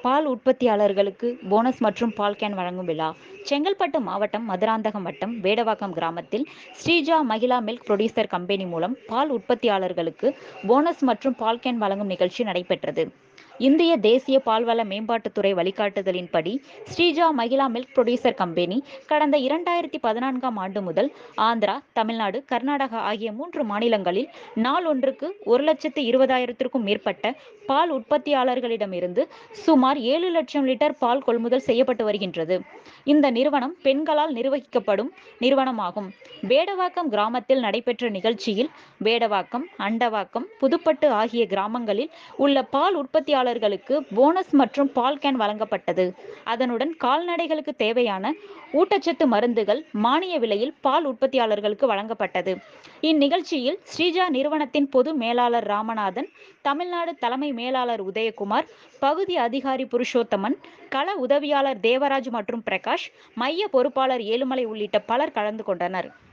பால் உற்பத்தியாளர்களுக்கு போனஸ் மற்றும் பால் கேன் வழங்கும் விழா செங்கல்பட்டு மாவட்டம் மதுராந்தகம் வட்டம் வேடவாக்கம் கிராமத்தில் ஸ்ரீஜா மகிழா மில்க் புரொடியூசர் கம்பெனி மூலம் பால் உற்பத்தியாளர்களுக்கு போனஸ் மற்றும் பால் கேன் வழங்கும் நிகழ்ச்சி நடைபெற்றது இந்திய தேசிய பால்வள மேம்பாட்டுத்துறை வழிகாட்டுதலின்படி ஸ்ரீஜா மகிழா மில்க் புரொடியூசர் கம்பெனி கடந்த இரண்டாயிரத்தி பதினான்காம் ஆண்டு முதல் ஆந்திரா தமிழ்நாடு கர்நாடகா ஆகிய மூன்று மாநிலங்களில் நாள் ஒன்றுக்கு ஒரு லட்சத்து இருபதாயிரத்திற்கும் மேற்பட்ட பால் உற்பத்தியாளர்களிடமிருந்து சுமார் ஏழு லட்சம் லிட்டர் பால் கொள்முதல் செய்யப்பட்டு வருகின்றது இந்த நிறுவனம் பெண்களால் நிர்வகிக்கப்படும் நிறுவனமாகும் வேடவாக்கம் கிராமத்தில் நடைபெற்ற நிகழ்ச்சியில் வேடவாக்கம் அண்டவாக்கம் புதுப்பட்டு ஆகிய கிராமங்களில் உள்ள பால் உற்பத்தியாளர்களுக்கு போனஸ் மற்றும் பால் கேன் வழங்கப்பட்டது அதனுடன் கால்நடைகளுக்கு தேவையான ஊட்டச்சத்து மருந்துகள் மானிய விலையில் பால் உற்பத்தியாளர்களுக்கு வழங்கப்பட்டது இந்நிகழ்ச்சியில் ஸ்ரீஜா நிறுவனத்தின் பொது மேலாளர் ராமநாதன் தமிழ்நாடு தலைமை மேலாளர் உதயகுமார் பகுதி அதிகாரி புருஷோத்தமன் கள உதவியாளர் தேவராஜ் மற்றும் பிரகாஷ் மைய பொறுப்பாளர் ஏழுமலை உள்ளிட்ட பலர் கலந்து கொண்டனர்